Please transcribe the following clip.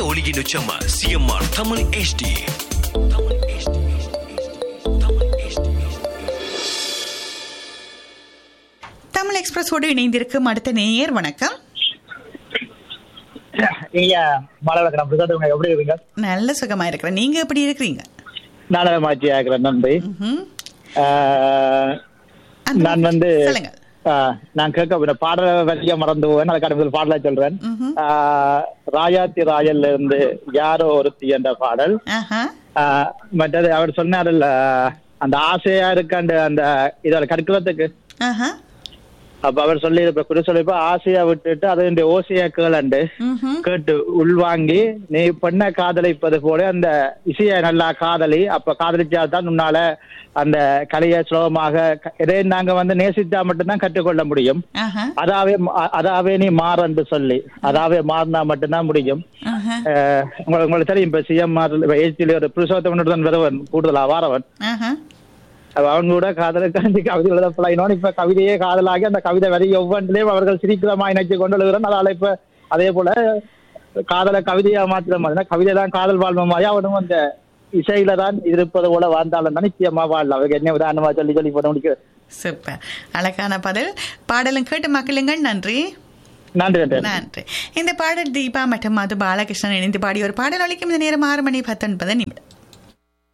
ஒளியின் உச்சம் CMR Tamil HD Tamil HD Tamil HD Tamil எக்ஸ்பிரஸோடு இணைந்திருக்கும் அடுத்த நேயர் வணக்கம் நீங்க மாணவர்கள் பிரசாத் எப்படி இருக்கீங்க நல்ல சுகமா இருக்கிறேன் நீங்க எப்படி இருக்கிறீங்க நாடகமாட்சி ஆகிறேன் நன்றி ம்ஹும். ஆஹ், அந்த- நான் வந்து சொல்லுங்க ஆஹ், நான் கேட்க இந்த பாடல வரியா மறந்து போவேன் அதுக்கான முதல் பாடலா சொல்றேன் ம்ஹும். ஆஹ், ராஜாத்தி ராஜல்ல இருந்து யாரோ ஒருத்தி என்ற பாடல் ஆஹா ஆஹ், மற்றது அவர் சொன்னார்ல அந்த ஆசையா இருக்காண்டு அந்த இதோட கற்கிறதுக்கு ஆஹா அப்ப அவர் சொல்லி இப்ப குறி சொல்லிப்ப ஆசையா விட்டுட்டு அது இந்த ஓசையா கேளண்டு ம்ஹும். கேட்டு உள்வாங்கி நீ பெண்ண காதலிப்பது போல அந்த இசையை நல்லா காதலி அப்ப காதலிச்சாதான் உன்னால அந்த கலையை சுலபமாக க- இதை நாங்க வந்து நேசித்தா மட்டும்தான் கற்றுக்கொள்ள முடியும் ஆஹா அதாவே ம- அதாவே நீ மாறன்னு சொல்லி அதாவே மாறினா மட்டும்தான் முடியும் ஆஹா அஹ் உங்களுக்கு உங்களுக்கு தெரியும் இப்ப சிஎம்ஆர் ஏஜில ஒரு புருஷோத்தமன் தான் வருவன் கூடுதலா வாரவன் ஆஹா அப்ப அவன் கூட காதலுக்காண்டி கவிதை எழுத பழகினோம் இப்ப கவிதையே காதலாகி அந்த கவிதை வரி ஒவ்வொன்றிலையும் அவர்கள் சிரிக்கிறமா இணைச்சு கொண்டு எழுதுறோம் அதனால இப்ப அதே போல காதலை கவிதையா மாத்திர மாதிரி கவிதை தான் காதல் வாழ்வு மாதிரி அவனும் அந்த இசையில தான் இருப்பது போல வாழ்ந்தாலும் தான் நிச்சயமா வாழலாம் அவருக்கு என்ன உதாரணமா சொல்லி சொல்லி போட முடியும் சூப்பர் அழகான பதில் பாடலும் கேட்டு மக்களுங்கள் நன்றி நன்றி நன்றி நன்றி இந்த பாடல் தீபா மற்றும் மது பாலகிருஷ்ணன் இணைந்து பாடிய ஒரு பாடல் ஒலிக்கும் இந்த நேரம் ஆறு மணி பத்தொன்பது நிமிடம்